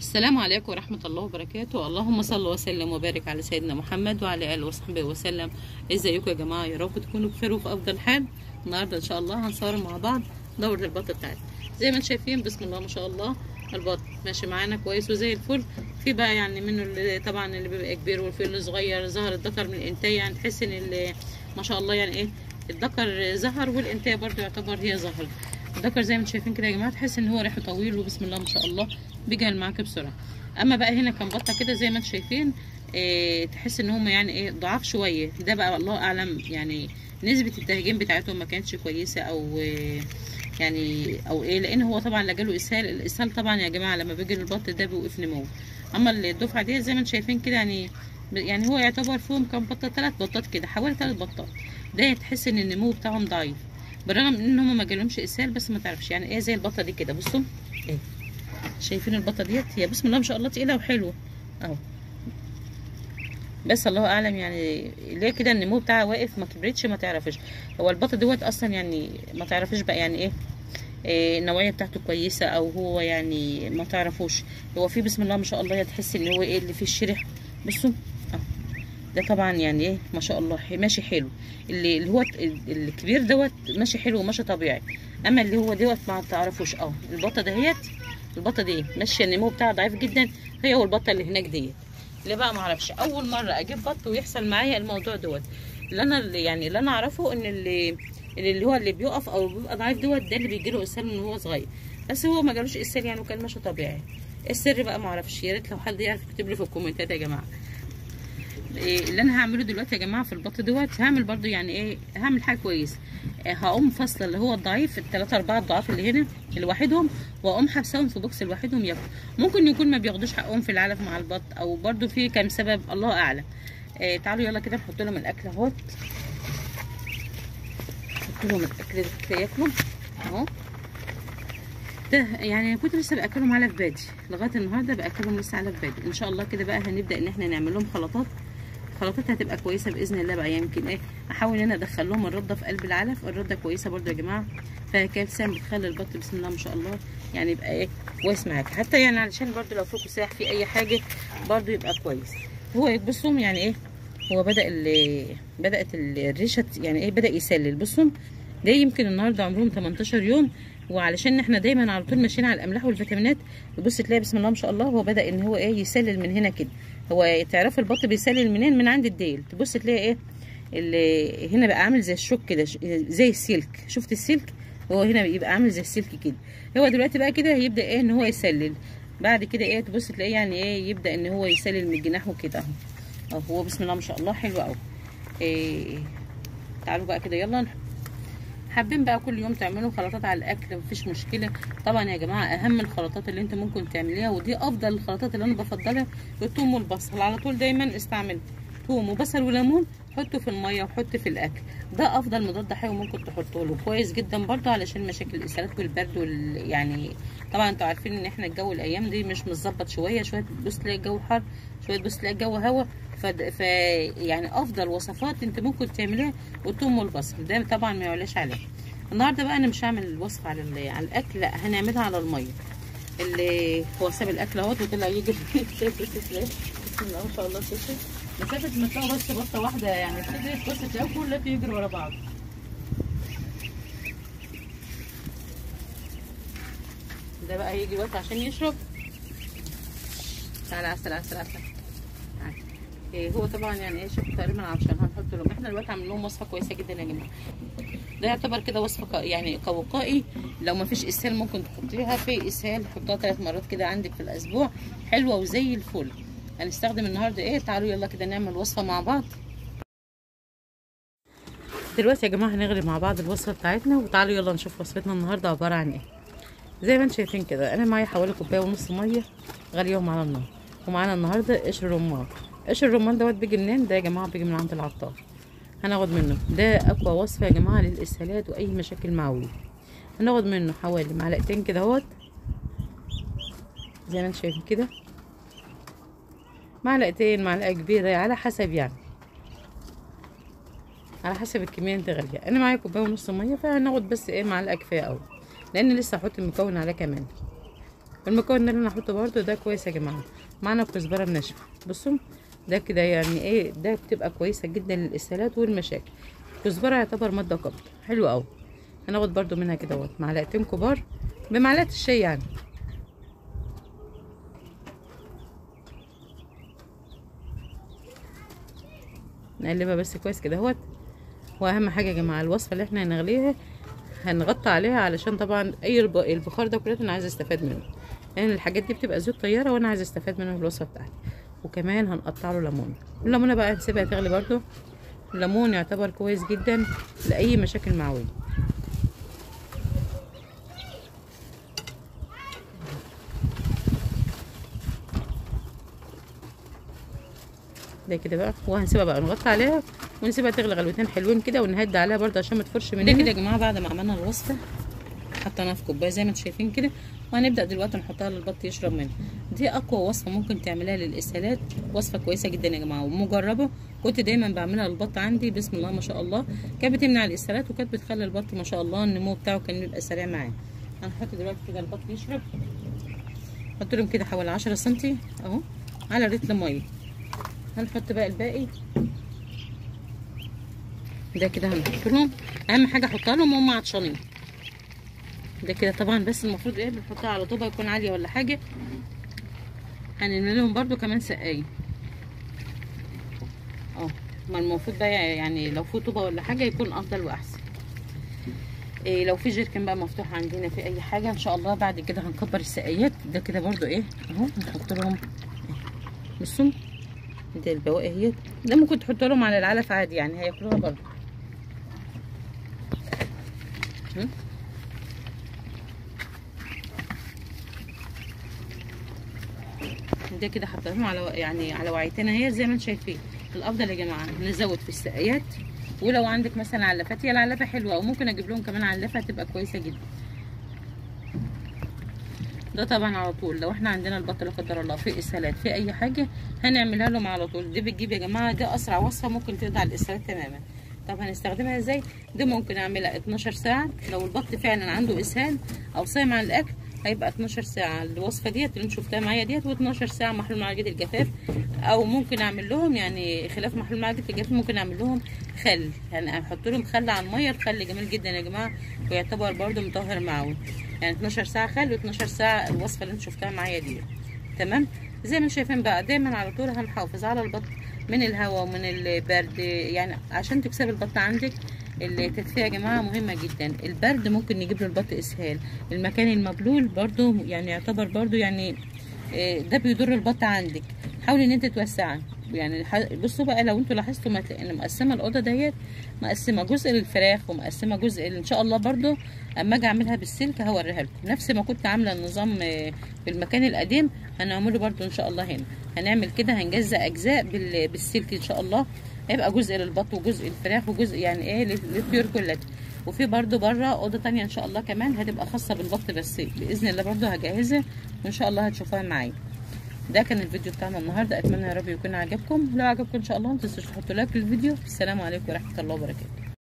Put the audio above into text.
السلام عليكم ورحمة الله وبركاته اللهم صل وسلم وبارك على سيدنا محمد وعلى آله وصحبه وسلم ازيكم يا جماعة يا رب تكونوا بخير وفي أفضل حال النهاردة إن شاء الله هنصور مع بعض دورة البط بتاعتنا زي ما انتم شايفين بسم الله ما شاء الله البط ماشي معانا كويس وزي الفل في بقى يعني منه اللي طبعا اللي بيبقى كبير والفي اللي صغير ظهر الذكر من الانتاج يعني تحس ان اللي ما شاء الله يعني ايه الذكر ظهر والانتاج برضو يعتبر هي ظهر الذكر زي ما انتم شايفين كده يا جماعه تحس ان هو ريحه طويل وبسم الله ما شاء الله بيجهل معاك بسرعه اما بقى هنا كان بطه كده زي ما انتم شايفين اه تحس ان هم يعني ايه ضعاف شويه ده بقى الله اعلم يعني نسبه التهجين بتاعتهم ما كانتش كويسه او اه يعني او ايه لان هو طبعا لا جاله اسهال الاسهال طبعا يا جماعه لما بيجي البط ده بيوقف نمو اما الدفعه دي زي ما انتم شايفين كده يعني يعني هو يعتبر فيهم كام بطه ثلاث بطات كده حوالي ثلاث بطات ده تحس ان النمو بتاعهم ضعيف بالرغم من ان هم ما جالهمش اسهال بس ما تعرفش يعني ايه زي البطه دي كده بصوا ايه شايفين البطه ديت هي بسم الله ما شاء الله تقيله وحلوه اهو بس الله اعلم يعني ليه كده النمو بتاعها واقف ما كبرتش ما تعرفش هو البطه دوت اصلا يعني ما تعرفش بقى يعني ايه إيه النوعيه بتاعته كويسه او هو يعني ما تعرفوش هو فيه بسم الله ما شاء الله تحس ان هو ايه اللي فيه الشرح بصوا اه ده طبعا يعني ايه ما شاء الله ماشي حلو اللي اللي هو الكبير دوت ماشي حلو وماشي طبيعي اما اللي هو دوت ما تعرفوش اه البطه دهيت البطه دي ماشيه النمو بتاعها ضعيف جدا هي والبطه اللي هناك ديت اللي بقى ما اعرفش اول مره اجيب بط ويحصل معايا الموضوع دوت اللي انا اللي يعني اللي انا اعرفه ان اللي اللي هو اللي بيقف او بيبقى ضعيف دوت ده اللي بيجي له اسهال من وهو صغير بس هو ما جالوش اسهال يعني وكان ماشي طبيعي السر بقى ما اعرفش يا ريت لو حد يعرف يكتب لي في الكومنتات يا جماعه اللي انا هعمله دلوقتي يا جماعه في البط دوت هعمل برضو يعني ايه هعمل حاجه كويسه هقوم فاصله اللي هو الضعيف الثلاثه اربعه الضعاف اللي هنا لوحدهم واقوم حبسهم في بوكس لوحدهم ياكلوا ممكن يكون ما بياخدوش حقهم في العلف مع البط او برضو في كام سبب الله اعلم آه تعالوا يلا كده نحط لهم الاكل اهوت نحط لهم الاكل كده ياكلوا اهو ده يعني كنت لسه باكلهم علف بادي لغايه النهارده باكلهم لسه علف بادي ان شاء الله كده بقى هنبدا ان احنا نعمل لهم خلطات الخلطات هتبقى كويسه باذن الله بقى يمكن ايه احاول ان انا ادخل لهم الرده في قلب العلف الرده كويسه برده يا جماعه فيها كالسيوم بتخلي البط بسم الله ما شاء الله يعني يبقى ايه كويس معاك حتى يعني علشان برده لو فيكم ساح في اي حاجه برده يبقى كويس هو بصوا يعني ايه هو بدا اللي بدات الريشه يعني ايه بدا يسلل بصوا ده يمكن النهارده عمرهم 18 يوم وعلشان احنا دايما على طول ماشيين على الاملاح والفيتامينات تبص تلاقي بسم الله ما شاء الله هو بدا ان هو ايه يسلل من هنا كده هو تعرف البط بيسلل منين من عند الديل تبص تلاقي ايه اللي هنا بقى عامل زي الشوك كده زي السلك شفت السلك هو هنا بيبقى عامل زي السلك كده هو دلوقتي بقى كده هيبدا ايه ان هو يسلل بعد كده ايه تبص تلاقيه يعني ايه يبدا ان هو يسلل من الجناح وكده اهو هو بسم الله ما شاء الله حلو قوي إيه تعالوا بقى كده يلا حابين بقى كل يوم تعملوا خلطات على الاكل مفيش مشكله طبعا يا جماعه اهم الخلطات اللي انت ممكن تعمليها ودي افضل الخلطات اللي انا بفضلها الثوم والبصل على طول دايما استعمل ثوم وبصل وليمون حطه في الميه وحط في الاكل ده افضل مضاد حيوي ممكن تحطه له كويس جدا برضه علشان مشاكل الاسهالات والبرد وال... يعني طبعا انتوا عارفين ان احنا الجو الايام دي مش متظبط شويه شويه تبص تلاقي الجو حر شويه تبص تلاقي الجو هوا ف... ف يعني افضل وصفات انت ممكن تعمليها الثوم والبصل ده طبعا ما يعلاش عليه النهارده بقى انا مش هعمل الوصفه على على الاكل لا هنعملها على الميه اللي هو ساب الاكل اهوت وطلع يجري بسم الله ما شاء الله شوفي مسافه ما تلاقوا بس بطه واحده يعني ابتدت بص تلاقوا كلها بيجروا ورا بعض ده بقى هيجي وقت عشان يشرب تعالى عسل عسل عسل إيه هو طبعا يعني ايه شوف تقريبا عشان هنحط لهم احنا دلوقتي عاملين لهم وصفه كويسه جدا يا جماعه ده يعتبر كده وصفه يعني كوقائي لو ما فيش اسهال ممكن تحطيها في اسهال حطها ثلاث مرات كده عندك في الاسبوع حلوه وزي الفل هنستخدم النهارده ايه تعالوا يلا كده نعمل وصفه مع بعض دلوقتي يا جماعه هنغلي مع بعض الوصفه بتاعتنا وتعالوا يلا نشوف وصفتنا النهارده عباره عن ايه زي ما انتم شايفين كده انا معايا حوالي كوبايه ونص ميه غاليهم على النار ومعانا النهارده قشر رمان قشر الرمان دوت بيجي منين ده يا جماعه بيجي من عند العطار هناخد منه ده اقوى وصفه يا جماعه للاسهالات واي مشاكل معويه هناخد منه حوالي معلقتين كده اهوت زي ما انتم شايفين كده معلقتين معلقه كبيره على حسب يعني على حسب الكميه انت غاليه انا معايا كوبايه ونص ميه فهناخد بس ايه معلقه كفايه قوي لان لسه هحط المكون عليه كمان والمكون اللي انا هحطه برده ده كويس يا جماعه معانا الكزبره الناشفه بصوا ده كده يعني ايه ده بتبقى كويسه جدا للاسهالات والمشاكل الكزبره يعتبر ماده قبض حلو قوي هناخد برده منها كده اهوت معلقتين كبار بمعلقه الشاي يعني نقلبها بس كويس كده اهوت واهم حاجه يا جماعه الوصفه اللي احنا هنغليها هنغطي عليها علشان طبعا اي البخار ده كله انا عايزه استفاد منه لان يعني الحاجات دي بتبقى زيوت طياره وانا عايزه استفاد منه في الوصفه بتاعتي وكمان هنقطع له ليمون الليمونه بقى نسيبها تغلي برده الليمون يعتبر كويس جدا لاي مشاكل معويه ده كده بقى وهنسيبها بقى نغطي عليها ونسيبها تغلي غلوتين حلوين كده ونهدي عليها برده عشان ما تفرش مننا ده كده يا جماعه بعد ما عملنا الوصفه حطيناها في كوبايه زي ما انتم شايفين كده وهنبدا دلوقتي نحطها للبط يشرب منها دي اقوى وصفه ممكن تعملها للاسهالات وصفه كويسه جدا يا جماعه ومجربه كنت دايما بعملها للبط عندي بسم الله ما شاء الله كانت بتمنع الاسهالات وكانت بتخلي البط ما شاء الله النمو بتاعه كان بيبقى سريع معاه هنحط دلوقتي كده البط يشرب نحط لهم كده حوالي 10 سم اهو على رتل ميه هنحط بقى الباقي ده كده هنحط لهم اهم حاجه احطها لهم وهم عطشانين ده كده طبعا بس المفروض ايه بنحطها على طوبه يكون عاليه ولا حاجه هنعمل لهم برده كمان سقايه اه ما المفروض بقى يعني لو في طوبه ولا حاجه يكون افضل واحسن إيه لو في جيركن بقى مفتوح عندنا في اي حاجه ان شاء الله بعد كده هنكبر السقايات ده كده برده ايه اهو نحط لهم بصوا دي البواقي اهي ده ممكن تحط لهم على العلف عادي يعني هياكلوها برده ده كده حطيناهم على يعني على وعيتين اهي زي ما انتم شايفين الافضل يا جماعه نزود في السقايات ولو عندك مثلا علافات هي العلافه حلوه او ممكن اجيب لهم كمان علافه هتبقى كويسه جدا ده طبعا على طول لو احنا عندنا البط لا قدر الله في اسهالات في اي حاجه هنعملها لهم على طول دي بتجيب يا جماعه دي اسرع وصفه ممكن تقضي على الاسهالات تماما طب هنستخدمها ازاي دي ممكن اعملها 12 ساعه لو البط فعلا عنده اسهال او صايم عن الاكل هيبقى 12 ساعه الوصفه ديت اللي انتوا شفتها معايا ديت و12 ساعه محلول معالجه الجفاف او ممكن اعمل لهم يعني خلاف محلول معالجه الجفاف ممكن اعمل لهم خل يعني احط لهم خل على الميه الخل جميل جدا يا جماعه ويعتبر برده مطهر معوي يعني 12 ساعه خل و12 ساعه الوصفه اللي انتوا شفتها معايا ديت تمام زي ما انتم شايفين بقى دايما على طول هنحافظ على البط من الهواء ومن البرد يعني عشان تكسب البط عندك التدفئه يا جماعه مهمه جدا البرد ممكن يجيب للبط اسهال المكان المبلول برضو يعني يعتبر برضو يعني ده بيضر البط عندك حاولي ان انت توسعي يعني بصوا بقى لو انتوا لاحظتوا ان مقسمه الاوضه ديت مقسمه جزء للفراخ ومقسمه جزء ان شاء الله برضو اما اجي اعملها بالسلك هوريها لكم نفس ما كنت عامله النظام في المكان القديم هنعمله برضو ان شاء الله هنا هنعمل كده هنجزأ اجزاء بالسلك ان شاء الله هيبقى جزء للبط وجزء الفراخ وجزء يعني ايه للطيور كلها وفي برضو بره اوضه تانية ان شاء الله كمان هتبقى خاصه بالبط بس باذن الله برضو هجهزها وان شاء الله هتشوفوها معايا ده كان الفيديو بتاعنا النهارده اتمنى يا رب يكون عجبكم لو عجبكم ان شاء الله ما تنسوش تحطوا لايك للفيديو السلام عليكم ورحمه الله وبركاته